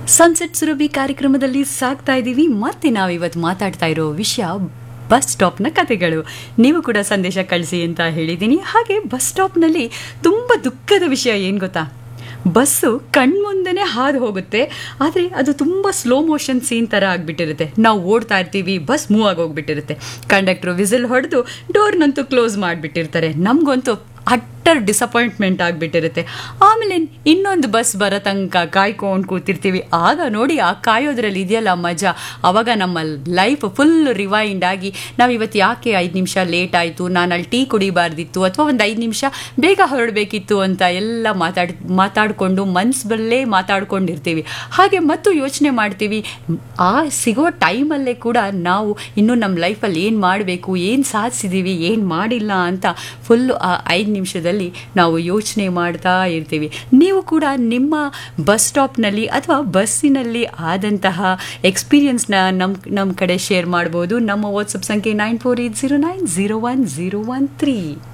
sunset Surabhi ಕಾರ್ಯಕ್ರಮದಲ್ಲಿ ಸಾಕ್ತಾ ಇದ್ದೀವಿ ಮತ್ತೆ ನಾವಿವತ್ತು ಮಾತಾಡ್ತಾ ಇರೋ ವಿಷಯ ಬಸ್ ಸ್ಟಾಪ್ನ ಕತೆಗಳು ನೀವು ಕೂಡ ಸಂದೇಶ ಕಳಿಸಿ ಅಂತ ಹೇಳಿದ್ದೀನಿ ಹಾಗೆ ಬಸ್ ಸ್ಟಾಪ್ನಲ್ಲಿ ತುಂಬ ದುಃಖದ ವಿಷಯ ಏನು ಗೊತ್ತಾ ಬಸ್ಸು ಕಣ್ಮುಂದೆನೇ ಹಾದು ಹೋಗುತ್ತೆ ಆದರೆ ಅದು ತುಂಬ ಸ್ಲೋ ಮೋಷನ್ ಸೀನ್ ಥರ ಆಗಿಬಿಟ್ಟಿರುತ್ತೆ ನಾವು ಓಡ್ತಾ ಇರ್ತೀವಿ ಬಸ್ ಮೂವ್ ಆಗಿ ಹೋಗ್ಬಿಟ್ಟಿರುತ್ತೆ ಕಂಡಕ್ಟ್ರು ವಿಸಿಲ್ ಹೊಡೆದು ಡೋರ್ನಂತೂ ಕ್ಲೋಸ್ ಮಾಡಿಬಿಟ್ಟಿರ್ತಾರೆ ನಮಗಂತೂ ಅಟ್ಟರ್ ಡಿಸಪಾಯಿಂಟ್ಮೆಂಟ್ ಆಗಿಬಿಟ್ಟಿರುತ್ತೆ ಆಮೇಲೆ ಇನ್ನೊಂದು ಬಸ್ ಬರೋ ತನಕ ಕಾಯ್ಕೊಂಡು ಕೂತಿರ್ತೀವಿ ಆಗ ನೋಡಿ ಆ ಕಾಯೋದ್ರಲ್ಲಿ ಇದೆಯಲ್ಲ ಮಜಾ ಅವಾಗ ನಮ್ಮ ಲೈಫ್ ಫುಲ್ ರಿವೈಂಡ್ ಆಗಿ ನಾವು ಇವತ್ತು ಯಾಕೆ ಐದು ನಿಮಿಷ ಲೇಟ್ ಆಯಿತು ನಾನು ಅಲ್ಲಿ ಟೀ ಕುಡಿಬಾರ್ದಿತ್ತು ಅಥವಾ ಒಂದು ಐದು ನಿಮಿಷ ಬೇಗ ಹೊರಡಬೇಕಿತ್ತು ಅಂತ ಎಲ್ಲ ಮಾತಾಡ್ ಮಾತಾಡಿಕೊಂಡು ಮನಸ್ಸಲ್ಲೇ ಮಾತಾಡ್ಕೊಂಡಿರ್ತೀವಿ ಹಾಗೆ ಮತ್ತು ಯೋಚನೆ ಮಾಡ್ತೀವಿ ಆ ಸಿಗೋ ಟೈಮಲ್ಲೇ ಕೂಡ ನಾವು ಇನ್ನೂ ನಮ್ಮ ಲೈಫಲ್ಲಿ ಏನು ಮಾಡಬೇಕು ಏನು ಸಾಧಿಸಿದ್ದೀವಿ ಏನು ಮಾಡಿಲ್ಲ ಅಂತ ಫುಲ್ಲು ಆ ಐದು ನಿಮಿಷದಲ್ಲಿ ನಾವು ಯೋಚನೆ ಮಾಡ್ತಾ ಇರ್ತೀವಿ ನೀವು ಕೂಡ ನಿಮ್ಮ ಬಸ್ ಸ್ಟಾಪ್ನಲ್ಲಿ ಅಥವಾ ಬಸ್ಸಿನಲ್ಲಿ ಆದಂತಹ ಎಕ್ಸ್ಪೀರಿಯನ್ಸ್ನ ನಮ್ಮ ನಮ್ಮ ಕಡೆ ಶೇರ್ ಮಾಡ್ಬೋದು ನಮ್ಮ ವಾಟ್ಸಪ್ ಸಂಖ್ಯೆ nine four eight zero nine zero one zero one three